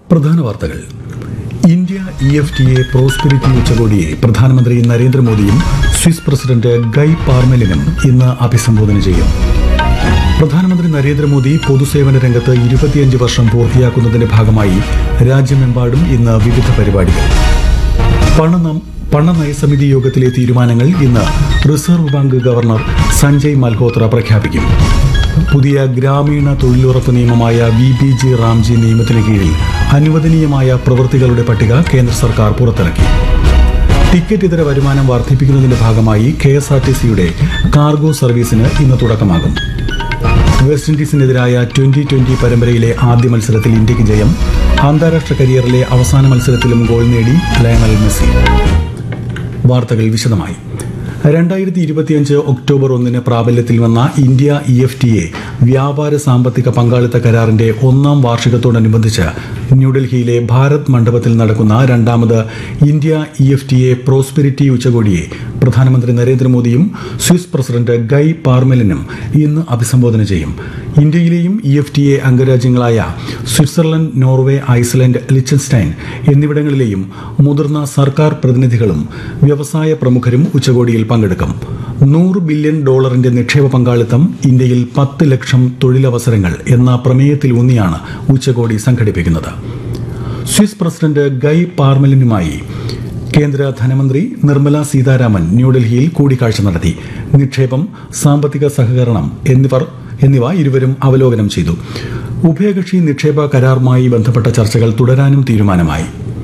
പ്രധാന വാർത്തകൾ India E F T A prosperity ഉച്ചകോടിയെ പ്രധാനമന്ത്രി നരേന്ദ്രമോദിയും സ്വിസ് പ്രസിഡന്റ് ഗൈ പാർമെലിനും ഇന്ന് അഭിസംബോധന ചെയ്യും പ്രധാനമന്ത്രി നരേന്ദ്രമോദി പൊതുസേവന രംഗത്ത് ഇരുപത്തിയഞ്ച് വർഷം പൂർത്തിയാക്കുന്നതിന്റെ ഭാഗമായി രാജ്യമെമ്പാടും ഇന്ന് വിവിധ പരിപാടികൾ പണ പണ നയസമിതി യോഗത്തിലെ തീരുമാനങ്ങൾ ഇന്ന് reserve bank governor Sanjay Malhotra പ്രഖ്യാപിക്കും പുതിയ ഗ്രാമീണ തൊഴിലുറപ്പ് നിയമമായ വി ബി ജി റാംജി നിയമത്തിന് കീഴിൽ അനുവദനീയമായ പ്രവൃത്തികളുടെ പട്ടിക കേന്ദ്ര സർക്കാർ പുറത്തിറക്കി ടിക്കറ്റ് ഇതര വരുമാനം വർദ്ധിപ്പിക്കുന്നതിന്റെ ഭാഗമായി കെ എസ് ആർ ടി സിയുടെ കാർഗോ സർവീസിന് ഇന്ന് തുടക്കമാകും വെസ്റ്റ് ഇൻഡീസിനെതിരായ ട്വന്റി ട്വന്റി പരമ്പരയിലെ ആദ്യ മത്സരത്തിൽ ഇന്ത്യക്ക് ജയം അന്താരാഷ്ട്ര കരിയറിലെ അവസാന മത്സരത്തിലും ഗോൾ നേടി ലയണൽ മെസ്സി വാർത്തകൾ വിശദമായി രണ്ടായിരത്തി ഇരുപത്തിയഞ്ച് ഒക്ടോബർ ഒന്നിന് പ്രാബല്യത്തിൽ വന്ന India E F T A വ്യാപാര സാമ്പത്തിക പങ്കാളിത്ത കരാറിന്റെ ഒന്നാം വാർഷികത്തോടനുബന്ധിച്ച് ന്യൂഡൽഹിയിലെ ഭാരത് മണ്ഡപത്തിൽ നടക്കുന്ന രണ്ടാമത് India E F T A prosperity ഉച്ചകോടിയെ പ്രധാനമന്ത്രി നരേന്ദ്രമോദിയും സ്വിസ് പ്രസിഡന്റ് ഗൈ പാർമെലിനും ഇന്ന് അഭിസംബോധന ചെയ്യും ഇന്ത്യയിലെയും ഇ എഫ് ടി എ അംഗരാജ്യങ്ങളായ സ്വിറ്റ്സർലൻഡ് നോർവേ ഐസ്ലൻഡ് ലിച്ചൻസ്റ്റൈൻ എന്നിവിടങ്ങളിലെയും മുതിർന്ന സർക്കാർ പ്രതിനിധികളും വ്യവസായ പ്രമുഖരും ഉച്ചകോടിയിൽ പങ്കെടുക്കും നൂറ് ബില്യൺ ഡോളറിന്റെ നിക്ഷേപ പങ്കാളിത്തം ഇന്ത്യയിൽ പത്ത് ലക്ഷം തൊഴിലവസരങ്ങൾ എന്ന പ്രമേയത്തിൽ ഊന്നിയാണ് ഉച്ചകോടി സംഘടിപ്പിക്കുന്നത് സ്വിസ് പ്രസിഡന്റ് ഗൈ പാർമലിനുമായി കേന്ദ്ര ധനമന്ത്രി നിർമ്മല സീതാരാമൻ ന്യൂഡൽഹിയിൽ കൂടിക്കാഴ്ച നടത്തി നിക്ഷേപം സാമ്പത്തിക സഹകരണം എന്നിവർ എന്നിവ ഇരുവരും അവലോകനം ചെയ്തു ഉഭയകക്ഷി നിക്ഷേപ കരാറുമായി ബന്ധപ്പെട്ട ചർച്ചകൾ തുടരാനും തീരുമാനമായി